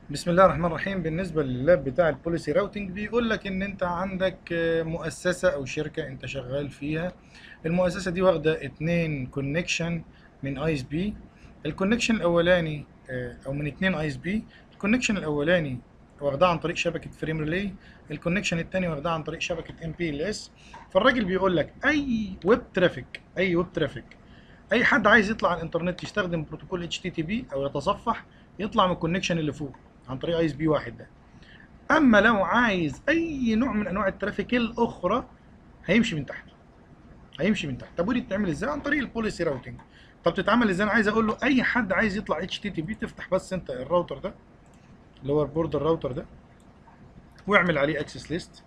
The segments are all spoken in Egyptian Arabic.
بسم الله الرحمن الرحيم بالنسبة لللاب بتاع البوليسي راوتنج بيقول لك ان انت عندك آه، مؤسسة او شركة انت شغال فيها المؤسسة دي واخدة اتنين كونكشن من اي اس بي الكونكشن الاولاني آه، او من اتنين اي اس بي الكونكشن الاولاني واخداه عن طريق شبكة فريم ريلي الكونكشن التاني واخداه عن طريق شبكة ام بي ال اس فالراجل بيقول لك اي ويب ترافيك اي ويب ترافيك اي حد عايز يطلع على الانترنت يستخدم بروتوكول اتش تي تي بي او يتصفح يطلع من الكونكشن اللي فوق عن طريق اي اس بي واحد ده اما لو عايز اي نوع من انواع الترافيك الاخرى هيمشي من تحت هيمشي من تحت طب ودي بتتعمل ازاي عن طريق البوليسي راوتنج طب تتعمل ازاي انا عايز اقول له اي حد عايز يطلع اتش تي تي بي تفتح بس انت الراوتر ده اللي هو البورد الراوتر ده واعمل عليه اكسس ليست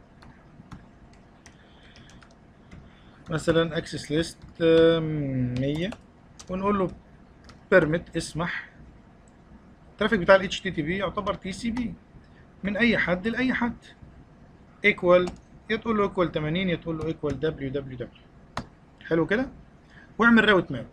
مثلا اكسس ليست 100 ونقول له بيرميت اسمح الترافيك بتاع ال HTTP يعتبر تي سي بي من اي حد لاي حد ايكوال يا تقول له ايكوال 80 يا تقول له ايكوال دبليو دبليو دبليو حلو كده واعمل راوت ماب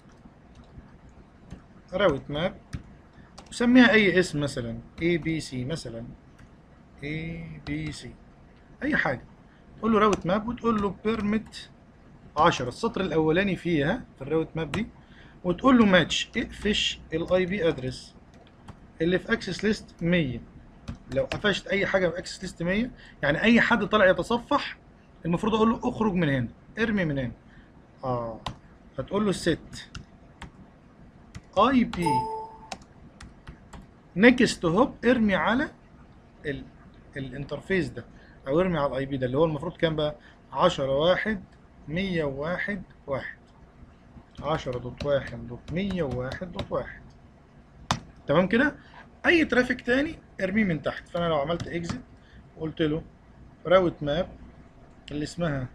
راوت ماب وسميها اي اسم مثلا اي بي سي مثلا اي بي سي اي حاجه تقول له راوت ماب وتقول له بيرميت 10 السطر الاولاني فيها في الراوت ماب دي وتقول له ماتش اقفش الاي بي ادرس اللي في اكسس ليست 100 لو قفشت اي حاجه في اكسس ليست 100 يعني اي حد طالع يتصفح المفروض اقول له اخرج من هنا ارمي من هنا اه هتقول له ست اي بي نيكست هوب ارمي على ال الانترفيس ده او ارمي على الاي بي ده اللي هو المفروض كان بقى 10 واحد 101 واحد 10 دوت واحد دوت 101 دوت واحد تمام كده اي ترافيك تاني ارميه من تحت فانا لو عملت اكزit وقلت له راوت ماب اللي اسمها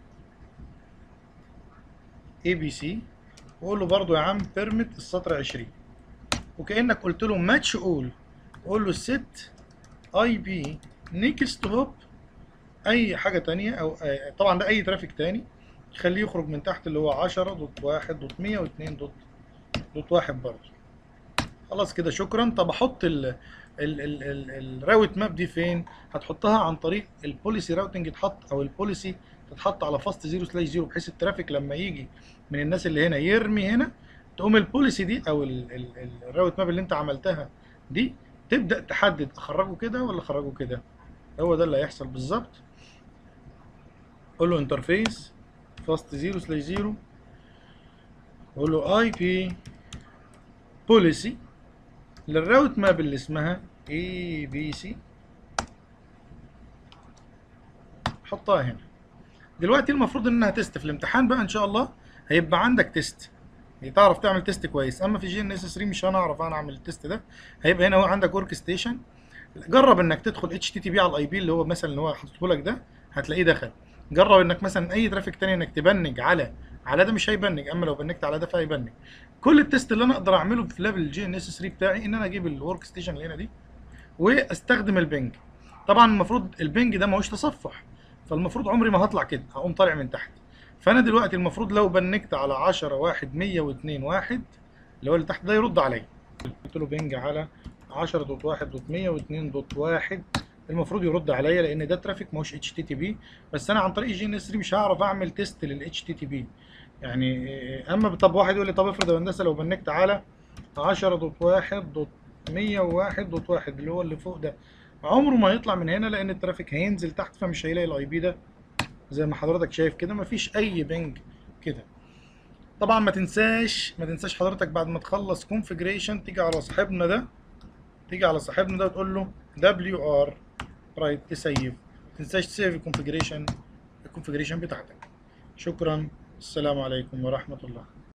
اي بي سي وقول له برضو يا عم بيرميت السطر 20 وكانك قلت له ماتش اول قول له ست اي بي نيكست هوب اي حاجه تانية او آه، طبعا ده اي ترافيك تاني خليه يخرج من تحت اللي هو 10 دوت 1 دوت 102 دوت دوت 1 برضه خلاص كده شكرا طب احط ال ال ال ال الراوت ماب دي فين هتحطها عن طريق البوليسي راوتنج يتحط او البوليسي تتحط على فاست 0 سلاش 0 بحيث الترافيك لما يجي من الناس اللي هنا يرمي هنا تقوم البوليسي دي او ال- ال- ال- الراوت ماب اللي انت عملتها دي تبدا تحدد اخرجه كده ولا اخرجه كده هو ده اللي هيحصل بالظبط قول له انترفيس فاست 0 سلاش 0 قول له اي بي بوليسي للراوت ماب اللي اسمها اي بي سي حطها هنا دلوقتي المفروض انها تيست في الامتحان بقى ان شاء الله هيبقى عندك تيست تعرف تعمل تيست كويس اما في جي ان اس 3 مش هنعرف انا اعمل التيست ده هيبقى هنا هو عندك ورك ستيشن جرب انك تدخل اتش تي تي بي على الاي بي اللي هو مثلا اللي هو حاطه لك ده هتلاقيه دخل جرب انك مثلا اي ترافيك تاني انك تبنج على على ده مش هيبنج اما لو بنجت على ده فهيبنج كل التيست اللي انا اقدر اعمله في ليفل الجي ان اس 3 بتاعي ان انا اجيب الورك ستيشن اللي هنا دي واستخدم البنج طبعا المفروض البنج ده ماهوش تصفح فالمفروض عمري ما هطلع كده هقوم طالع من تحت فانا دلوقتي المفروض لو بنكت على 10 1 102 1 اللي هو اللي تحت ده يرد عليا قلت له بنج على 10 دوت 1 دوت 102 دوت 1 المفروض يرد عليا لان ده ترافيك ماهوش اتش تي تي بي بس انا عن طريق جي ان اس 3 مش هعرف اعمل تيست للاتش تي تي بي يعني إيه، اما طب واحد يقول لي طب افرض يا هندسه لو بنكت على 10 دوت 1 دوت 101 دوت 1 اللي هو اللي فوق ده عمره ما هيطلع من هنا لان الترافيك هينزل تحت فمش هيلاقي الاي بي ده زي ما حضرتك شايف كده مفيش اي بنج كده طبعا ما تنساش ما تنساش حضرتك بعد ما تخلص كونفيجريشن تيجي على صاحبنا ده تيجي على صاحبنا ده وتقول له دبليو ار رايت تسيف ما تنساش تسيف الكونفيجريشن الكونفيجريشن بتاعتك شكرا السلام عليكم ورحمة الله